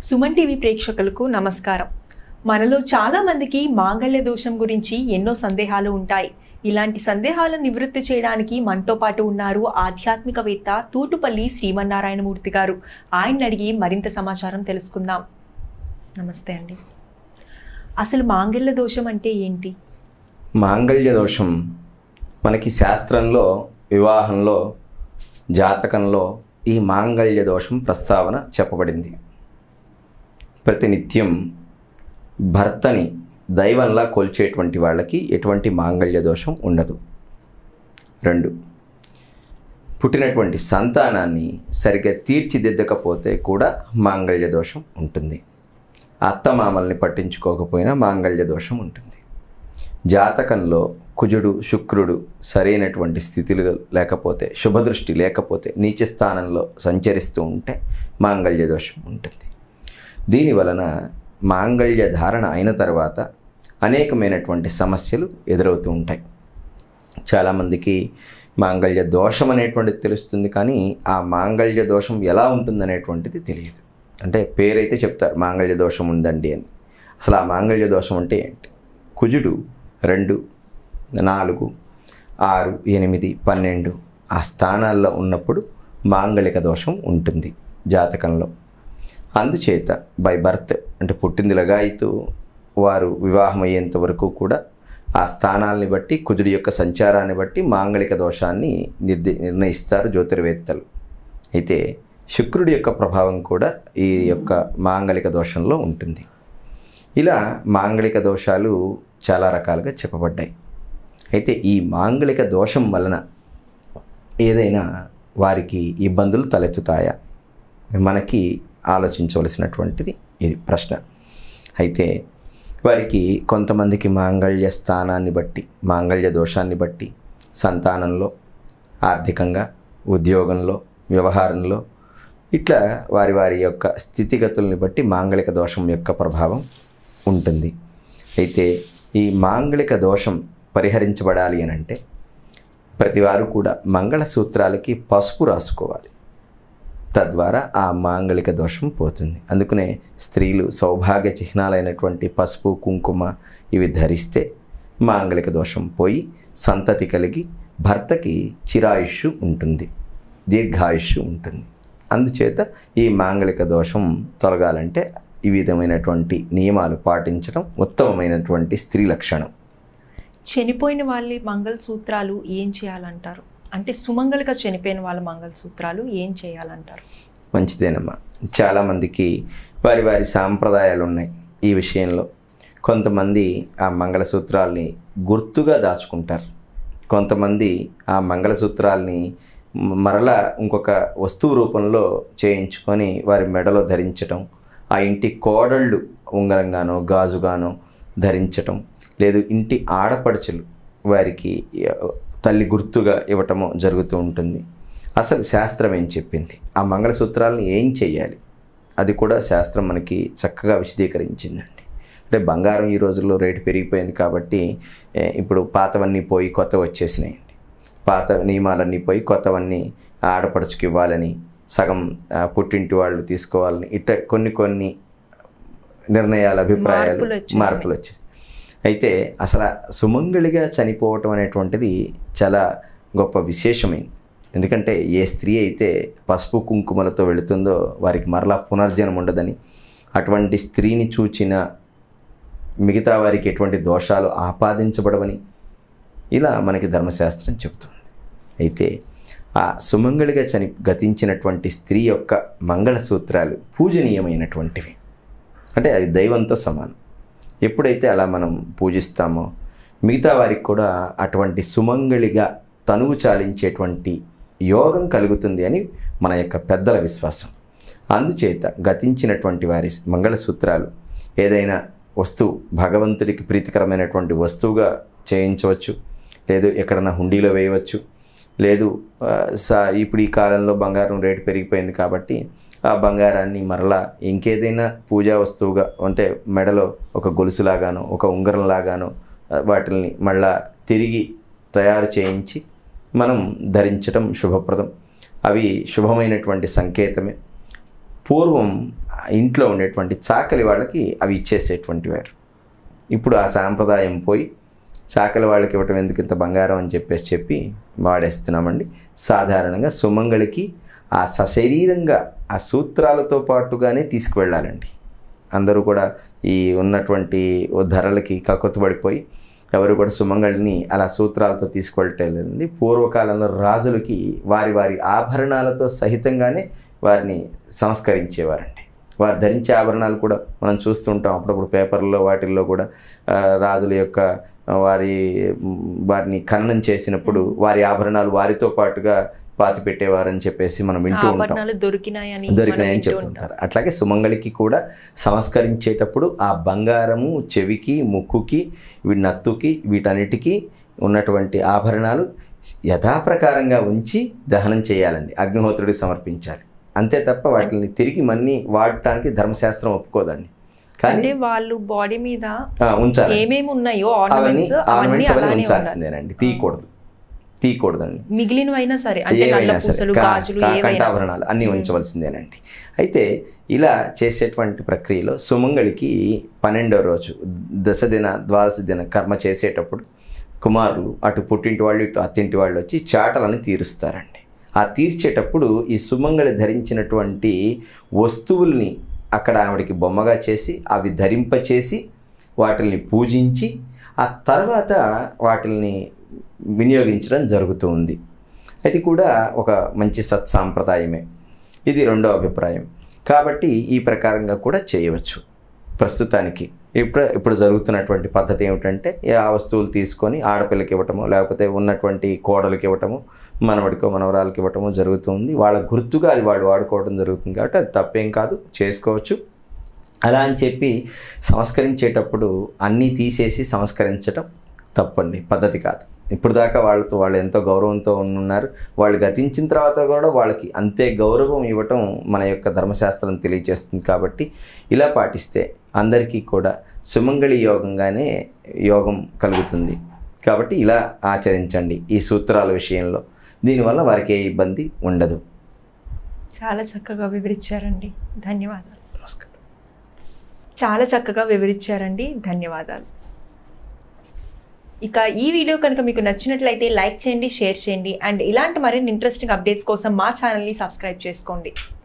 Suman TV ప్రేక్షకులకు నమస్కారం మనలో చాలా మందికి మాంగళ్య దోషం గురించి ఎన్నో సందేహాలు ఉంటాయి ఇలాంటి సందేహాలను నివృత్తి చేయడానికి మనతో పాటు ఉన్నారు ఆధ్యాత్మికవేత్త తూటుపల్లి శ్రీమన్నారాయణమూర్తి గారు ఆయన అడిగి మరింత సమాచారం తెలుసుకుందాం నమస్తే అండి అసలు మాంగళ్య దోషం అంటే ఏంటి మాంగళ్య దోషం మనకి శాస్త్రంలో వివాహంలో జాతకంలో ఈ మాంగళ్య దోషం ప్రస్తావన చెప్పబడింది ప్రతినిత్యం భర్తని దైవంలా కొల్చేటువంటి వాళ్ళకి ఎటువంటి మాంగళ్య దోషం ఉండదు రెండు పుట్టినటువంటి సంతానాన్ని సరిగ్గా తీర్చిదిద్దకపోతే కూడా మాంగళ్య దోషం ఉంటుంది అత్తమామల్ని పట్టించుకోకపోయినా మాంగళ్య దోషం ఉంటుంది జాతకంలో కుజుడు శుక్రుడు సరైనటువంటి స్థితిలో లేకపోతే శుభదృష్టి లేకపోతే నీచ స్థానంలో సంచరిస్తూ ఉంటే మాంగళ్య దోషం ఉంటుంది దీని వలన మాంగళ్య ధారణ అయిన తర్వాత అనేకమైనటువంటి సమస్యలు ఎదురవుతూ ఉంటాయి చాలామందికి మాంగళ్య దోషం అనేటువంటిది తెలుస్తుంది కానీ ఆ మాంగళ్య దోషం ఎలా ఉంటుందనేటువంటిది తెలియదు అంటే పేరైతే చెప్తారు మాంగళ్య దోషం ఉందండి అని అసలు ఆ మాంగళ్య దోషం అంటే ఏంటి కుజుడు రెండు నాలుగు ఆరు ఎనిమిది పన్నెండు ఆ స్థానాల్లో ఉన్నప్పుడు మాంగళిక దోషం ఉంటుంది జాతకంలో అందుచేత బై బర్త్ అంటే పుట్టింది లగాయితూ వారు వివాహం అయ్యేంత వరకు కూడా ఆ స్థానాల్ని బట్టి కుజుడి యొక్క సంచారాన్ని బట్టి మాంగళిక దోషాన్ని నిర్ది నిర్ణయిస్తారు జ్యోతిర్వేత్తలు అయితే శుక్రుడి యొక్క ప్రభావం కూడా ఈ యొక్క మాంగళిక దోషంలో ఉంటుంది ఇలా మాంగళిక దోషాలు చాలా రకాలుగా చెప్పబడ్డాయి అయితే ఈ మాంగళిక దోషం వలన ఏదైనా వారికి ఇబ్బందులు తలెత్తుతాయా మనకి ఆలోచించవలసినటువంటిది ఇది ప్రశ్న అయితే వారికి కొంతమందికి మాంగళ్య స్థానాన్ని బట్టి మాంగళ్య దోషాన్ని బట్టి సంతానంలో ఆర్థికంగా ఉద్యోగంలో వ్యవహారంలో ఇట్లా వారి వారి యొక్క స్థితిగతుల్ని బట్టి మాంగళిక దోషం యొక్క ప్రభావం ఉంటుంది అయితే ఈ మాంగళిక దోషం పరిహరించబడాలి అని అంటే ప్రతివారు కూడా మంగళసూత్రాలకి పసుపు రాసుకోవాలి తద్వారా ఆ మాంగళిక దోషం పోతుంది అందుకనే స్త్రీలు సౌభాగ్య చిహ్నాలైనటువంటి పసుపు కుంకుమ ఇవి ధరిస్తే మాంగళిక దోషం పోయి సంతతి కలిగి భర్తకి చిరాయుష్ ఉంటుంది దీర్ఘాయుష్ ఉంటుంది అందుచేత ఈ మాంగళిక దోషం తొలగాలంటే ఈ విధమైనటువంటి నియమాలు పాటించడం ఉత్తమమైనటువంటి స్త్రీ లక్షణం చనిపోయిన వాళ్ళ మంగళసూత్రాలు ఏం చేయాలంటారు అంటే సుమంగళిగా చనిపోయిన వాళ్ళ మంగళసూత్రాలు ఏం చేయాలంటారు మంచిదేనమ్మా చాలామందికి వారి వారి సాంప్రదాయాలు ఉన్నాయి ఈ విషయంలో కొంతమంది ఆ మంగళసూత్రాల్ని గుర్తుగా దాచుకుంటారు కొంతమంది ఆ మంగళసూత్రాల్ని మరలా ఇంకొక వస్తువు రూపంలో చేయించుకొని వారి మెడలో ధరించటం ఆ ఇంటి కోడళ్ళు ఉంగరంగానో గాజుగానో ధరించటం లేదు ఇంటి ఆడపడుచులు వారికి తల్లి గుర్తుగా ఇవ్వటము జరుగుతూ ఉంటుంది అసలు శాస్త్రం ఏం చెప్పింది ఆ మంగళసూత్రాలను ఏం చేయాలి అది కూడా శాస్త్రం మనకి చక్కగా విశదీకరించిందండి అంటే బంగారం ఈ రోజుల్లో రేటు పెరిగిపోయింది కాబట్టి ఏ, ఇప్పుడు పాతవన్నీ పోయి కొత్త వచ్చేసినాయండి పాత నియమాలన్నీ పోయి కొత్తవన్నీ ఆడపడుచుకి ఇవ్వాలని సగం ఆ, పుట్టింటి వాళ్ళు తీసుకోవాలని ఇట్ట కొన్ని కొన్ని నిర్ణయాలు అభిప్రాయాలు మార్పులు వచ్చేసినాయి. మార్పులు వచ్చేసి అయితే అసలు సుమంగళిగా చనిపోవటం అనేటువంటిది చాలా గొప్ప విశేషమైంది ఎందుకంటే ఏ స్త్రీ అయితే పసుపు కుంకుమలతో వెళుతుందో వారికి మరలా పునర్జన్మ ఉండదని అటువంటి స్త్రీని చూచిన మిగతా వారికి ఎటువంటి దోషాలు ఆపాదించబడవని ఇలా మనకి ధర్మశాస్త్రం చెబుతుంది అయితే ఆ సుమంగళిగా చని గతించినటువంటి స్త్రీ యొక్క మంగళసూత్రాలు పూజనీయమైనటువంటివి అంటే అది దైవంతో సమానం ఎప్పుడైతే అలా మనం పూజిస్తామో మిగతా వారికి కూడా అటువంటి సుమంగళిగా తనువు చాలించేటువంటి యోగం కలుగుతుంది అని మన యొక్క పెద్దల విశ్వాసం అందుచేత గతించినటువంటి వారి మంగళసూత్రాలు ఏదైనా వస్తువు భగవంతుడికి ప్రీతికరమైనటువంటి వస్తువుగా చేయించవచ్చు లేదు ఎక్కడన్నా హుండీలో వేయవచ్చు లేదు ఆ, సా ఇప్పుడు ఈ కాలంలో బంగారం రేటు పెరిగిపోయింది కాబట్టి ఆ బంగారాన్ని మరలా ఇంకేదైనా పూజా వస్తువుగా అంటే మెడలో ఒక గొలుసులాగానో ఒక ఉంగరంలాగానో ఆ, వాటిని మళ్ళా తిరిగి తయారు చేయించి మనం ధరించడం శుభప్రదం అవి శుభమైనటువంటి సంకేతమే పూర్వం ఆ ఇంట్లో ఉండేటువంటి చాకలి వాళ్ళకి అవి ఇచ్చేసేటువంటి వారు ఇప్పుడు ఆ సాంప్రదాయం పోయి చాకలి వాళ్ళకి ఇవ్వటం ఎందుకు ఇంత బంగారం అని చెప్పేసి చెప్పి వాడేస్తున్నామండి సాధారణంగా సుమంగళికి ఆ సశరీరంగా ఆ సూత్రాలతో పాటుగానే తీసుకువెళ్ళాలండి అందరూ కూడా ఈ ఉన్నటువంటి ఓ ధరలకి కక్కుతుపడిపోయి ఎవరు కూడా సుమంగళిని అలా సూత్రాలతో తీసుకువెళ్ళటండి పూర్వకాలంలో రాజులకి వారి వారి ఆభరణాలతో సహితంగానే వారిని సంస్కరించేవారండి వారు ధరించే ఆభరణాలు కూడా మనం చూస్తుంటాం అప్పుడప్పుడు పేపర్లో వాటిల్లో కూడా ఆ, రాజుల యొక్క ఆ, వారి మ్, వారిని ఖననం చేసినప్పుడు వారి ఆభరణాలు వారితో పాటుగా పాతి పెట్టేవారని చెప్పేసి మనం వింటూ ఉంటాం ఆభరణాలు దొరికినాయని మనం దొరికినాయని వింటూ ఉంటాం. చెప్తుంటారు అట్లాగే సుమంగళికి కూడా సంస్కరించేటప్పుడు ఆ బంగారము చెవికి ముక్కుకి వీటి నత్తుకి వీటన్నిటికీ ఉన్నటువంటి ఆభరణాలు యథాప్రకారంగా ఉంచి దహనం చేయాలండి అగ్నిహోత్రుడికి సమర్పించాలి అంతే తప్ప వాటిని తిరిగి మన్ని వాడటానికి ధర్మశాస్త్రం ఒప్పుకోదండి కానీ అంటే వాళ్ళు బాడీ మీద ఆ, ఉంచాలి ఏమేమి ఉన్నాయో అవన్నీ ఆర్నమెంట్స్ అవన్నీ ఆర్నమెంట్స్ అవన్నీ అలానే ఉండాలి ఉంచాల్సిందేనండి తీయకూడదు తీయకూడదండి మిగిలినవైనా సరే అంటే నల్ల ఏవైనా సరే పూసలు కా- గాజులు కా- ఏవైనా కంఠాభరణాలు అన్నీ ఉంచవలసిందేనండి అయితే ఇలా చేసేటువంటి ప్రక్రియలో సుమంగళికి పన్నెండో రోజు దశదిన ద్వాదశ దిన కర్మ చేసేటప్పుడు కుమారులు అటు పుట్టింటి వాళ్ళు ఇటు అత్తింటి వాళ్ళు వచ్చి చాటలని తీరుస్తారండి ఆ తీర్చేటప్పుడు ఈ సుమంగళి ధరించినటువంటి వస్తువుల్ని అక్కడ ఆవిడకి బొమ్మగా చేసి అవి ధరింపచేసి వాటిల్ని పూజించి ఆ తర్వాత వాటిల్ని వినియోగించడం జరుగుతూ ఉంది అది కూడా ఒక మంచి సత్సాంప్రదాయమే ఇది రెండో అభిప్రాయం కాబట్టి ఈ ప్రకారంగా కూడా చేయవచ్చు ప్రస్తుతానికి ఇప్పుడు ఇప్పుడు జరుగుతున్నటువంటి పద్ధతి ఏమిటంటే ఆ వస్తువులు తీసుకొని ఆడపిల్లకి ఇవ్వటము లేకపోతే ఉన్నటువంటి కోడలికి ఇవ్వటము మనవడికో మనవరాలకి ఇవ్వటము జరుగుతుంది వాళ్ళ గుర్తుగా అది వాళ్ళు వాడుకోవడం జరుగుతుంది కాబట్టి అది తప్పేం కాదు చేసుకోవచ్చు అలా అని చెప్పి సంస్కరించేటప్పుడు అన్నీ తీసేసి సంస్కరించటం తప్పండి పద్ధతి కాదు ఇప్పుడు దాకా వాళ్ళతో వాళ్ళు ఎంతో గౌరవంతో ఉన్నారు వాళ్ళు గతించిన తర్వాత కూడా వాళ్ళకి అంతే గౌరవం ఇవ్వటం మన యొక్క ధర్మశాస్త్రం తెలియజేస్తుంది కాబట్టి ఇలా పాటిస్తే అందరికీ కూడా సుమంగళి యోగంగానే యోగం కలుగుతుంది కాబట్టి ఇలా ఆచరించండి ఈ సూత్రాల విషయంలో దీనివల్ల వారికి ఏ ఇబ్బంది ఉండదు చాలా చక్కగా వివరించారండి ధన్యవాదాలు నమస్కారం చాలా చక్కగా వివరించారండి ధన్యవాదాలు ఇక ఈ వీడియో కనుక మీకు నచ్చినట్లయితే లైక్ చేయండి షేర్ చేయండి అండ్ ఇలాంటి మరిన్ని ఇంట్రెస్టింగ్ అప్డేట్స్ కోసం మా ఛానల్ని సబ్స్క్రైబ్ చేసుకోండి